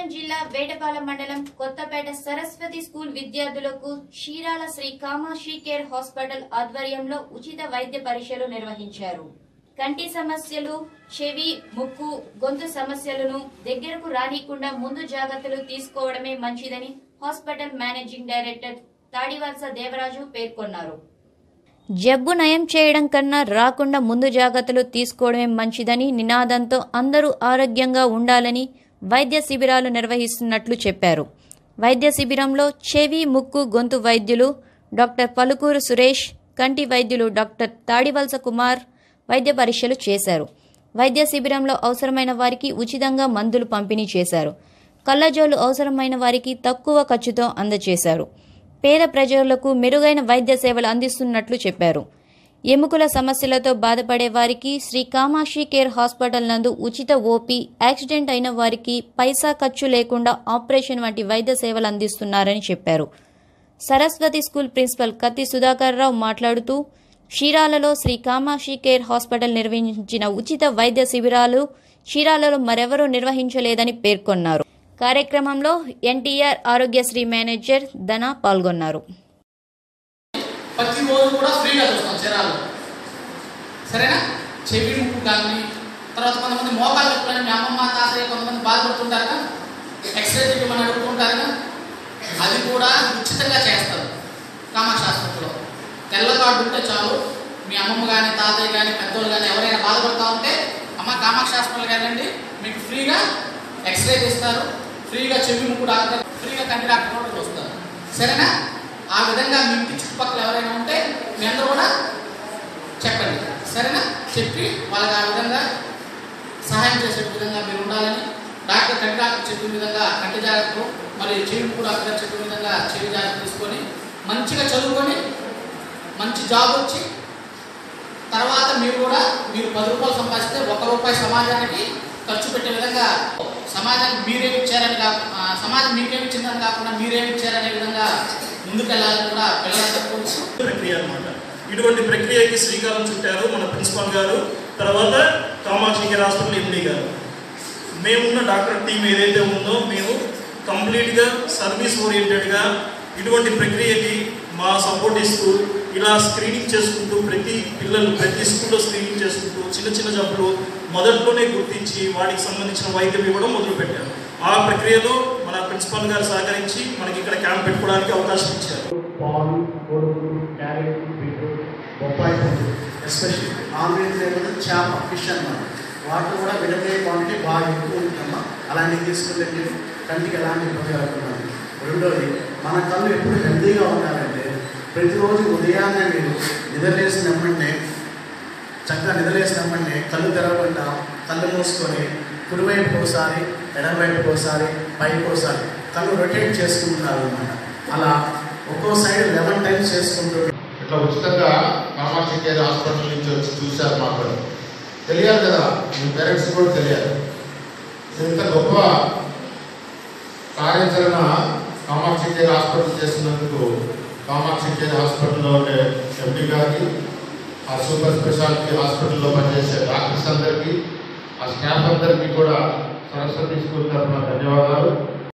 జిల్లా వేటపాలెం మండలం కొత్తపేట సరస్వతి స్కూల్ విద్యార్థులకు షీరాల శ్రీ కామాక్షి కేర్ హాస్పిటల్ ఆధ్వర్యంలో ఉచిత వైద్య పరీక్షలు నిర్వహించారు కంటి సమస్యలు చెవి ముక్కు గొంతు సమస్యలను దగ్గరకు రానికుండా ముందు జాగ్రత్తలు తీసుకోవడమే మంచిదని hospital managing director Tadivalasa Devaraju పేర్కొన్నారు జబ్బు నయం చేయడం కన్నా రాకుండా ముందు జాగ్రత్తలు తీసుకోవడమే మంచిదని నినాదంతో అందరూ ఆరోగ్యంగా ఉండాలని వైద్య శిబిరాలు నిర్వహిస్తున్నట్లు చెప్పారు వైద్య శిబిరంలో చెవి ముక్కు గొంతు వైద్యులు డాక్టర్ పలుకూరు సురేష్ కంటి వైద్యులు డాక్టర్ తాడివలస కుమార్ వైద్య పరీక్షలు చేశారు వైద్య శిబిరంలో అవసరమైన వారికి ఉచితంగా మందులు పంపిణీ చేశారు కళ్ళజోలు అవసరమైన వారికి తక్కువ ఖర్చుతో అందజేశారు పేద ప్రజలకు మెరుగైన వైద్య సేవలు అందిస్తున్నట్లు చెప్పారు ఎముకల సమస్యలతో బాధపడే వారికి శ్రీ కామాక్షి కేర్ హాస్పిటల్ నందు ఉచిత ఓపీ యాక్సిడెంట్ అయిన వారికి పైసా ఖర్చు లేకుండా ఆపరేషన్ వంటి వైద్య సేవలు అందిస్తున్నారని చెప్పారు సరస్వతి స్కూల్ ప్రిన్సిపల్ కత్తి సుధాకర్ రావు మాట్లాడుతూ క్షీరాలలో శ్రీ కామాక్షి కేర్ హాస్పిటల్ నిర్వహించిన ఉచిత వైద్య శిబిరాలు క్షీరాలలో మరెవరూ నిర్వహించలేదని పేర్కొన్నారు కార్యక్రమంలో ఎన్టీఆర్ ఆరోగ్యశ్రీ మేనేజర్ ధన పాల్గొన్నారు ప్రతిరోజు కూడా ఫ్రీగా చూస్తాం చీరాలు సరేనా చెవి ముక్కు కానీ తర్వాత కొంతమంది మోకాలు ఎప్పుడైనా మీ అమ్మమ్మ తాతయ్య కొంతమంది బాధపడుతుంటారుగా ఎక్స్రే తీయమని అడుగుతుంటారుగా అది కూడా ఉచితంగా చేస్తారు కామాక్షి హాస్పిటల్లో తెల్ల కార్డు ఉంటే చాలు మీ అమ్మమ్మ కానీ తాతయ్య కానీ పెద్దోళ్ళు కానీ ఎవరైనా బాధపడతా ఉంటే అమ్మ కామాక్షి హాస్పిటల్కి వెళ్ళండి మీకు ఫ్రీగా ఎక్స్రే తీస్తారు ఫ్రీగా చెవి ముక్కు డాక్టర్ ఫ్రీగా కంటి డాక్టర్ కూడా చూస్తారు సరేనా ఆ విధంగా మీ ఇంటి చుట్టుపక్కల ఎవరైనా ఉంటే మీ అందరూ కూడా చెప్పండి సరేనా చెప్పి వాళ్ళకి ఆ విధంగా సహాయం చేసే విధంగా మీరు ఉండాలని డాక్టర్ కంటి డాక్టర్ చెప్పిన విధంగా కంటి జాగ్రత్తలు మరి చెవి ముక్కు డాక్టర్ చెప్పిన విధంగా చెవి జాగ్రత్త తీసుకొని మంచిగా చదువుకొని మంచి జాబ్ వచ్చి తర్వాత మీరు కూడా మీరు పది రూపాయలు సంపాదిస్తే ఒక రూపాయి సమాజానికి ఖర్చు పెట్టే విధంగా సమాజానికి మీరేమి ఇచ్చారని కాకు ఆ, సమాజం మీకేమి ఇచ్చిందని కాకుండా మీరేమి ఇచ్చారనే విధంగా ముందుకెళ్ళాలని కూడా పిల్లలందరూ తెలుసు ప్రక్రియ అన్నమాట ఇటువంటి ప్రక్రియకి శ్రీకారం చుట్టారు మన ప్రిన్సిపాల్ గారు తర్వాత కామాక్షి కేర్ హాస్పిటల్ ఎండి గారు మేమున్న డాక్టర్ టీం ఏదైతే ఉందో మేము కంప్లీట్గా సర్వీస్ ఓరియంటెడ్గా ఇటువంటి ప్రక్రియకి మా సపోర్ట్ ఇస్తూ ఇలా స్క్రీనింగ్ చేసుకుంటూ ప్రతి పిల్లలు ప్రతి స్కూల్లో స్క్రీనింగ్ చేసుకుంటూ చిన్న చిన్న జబ్బులు మొదట్లోనే గుర్తించి వాటికి సంబంధించిన వైద్యం ఇవ్వడం మొదలుపెట్టారు ఆ ప్రక్రియలో మన ప్రిన్సిపాల్ గారు సహకరించి మనకి ఇక్కడ క్యాంప్ పెట్టుకోవడానికి అవకాశం ఇచ్చారు పాలు కొడుకులు క్యారెట్ బీట్రూట్ బొప్పాయి పండు ఎస్పెషల్లీ నాన్ వెజ్ లేకపోతే చేప ఫిష్ అన్నమాట వాటిలో కూడా విటమిన్ క్వాంటిటీ బాగా ఎక్కువ ఉంటుందమ్మా అలాంటివి తీసుకుంటే మీరు కంటికి ఎలాంటి ఇబ్బంది కలుగుతున్నాను రెండోది మన కళ్ళు ఎప్పుడు హెల్తీగా ఉండాలంటే ప్రతిరోజు ఉదయాన్నే మీరు నిద్రలేసిన వెంటనే చక్కగా నిద్రలేసిన వెంటనే కళ్ళు తెరవకుండా కళ్ళు మూసుకొని కుడివైపు ఒకసారి ఎడమవైపు ఒకసారి పైకి ఒకసారి కళ్ళు రొటేట్ చేసుకుంటున్నారు అనమాట అలా ఒక్కో సైడ్ లెవెన్ టైమ్స్ చేసుకుంటూ ఇట్లా ఉచితంగా కామాక్షి కేర్ హాస్పిటల్ నుంచి వచ్చి చూశారు మాకు కూడా. తెలియాలి కదా మీ పేరెంట్స్ కూడా తెలియాలి ఇంత గొప్ప కార్యాచరణ కామాక్షి కేర్ హాస్పిటల్ చేసినందుకు కామాక్షి కేర్ హాస్పిటల్లో ఉండే ఎండి గారికి ఆ సూపర్ స్పెషాలిటీ హాస్పిటల్లో పనిచేసే డాక్టర్స్ అందరికీ ఆ స్టాఫ్ అందరికీ కూడా సరస్వతి స్కూల్ తరఫున ధన్యవాదాలు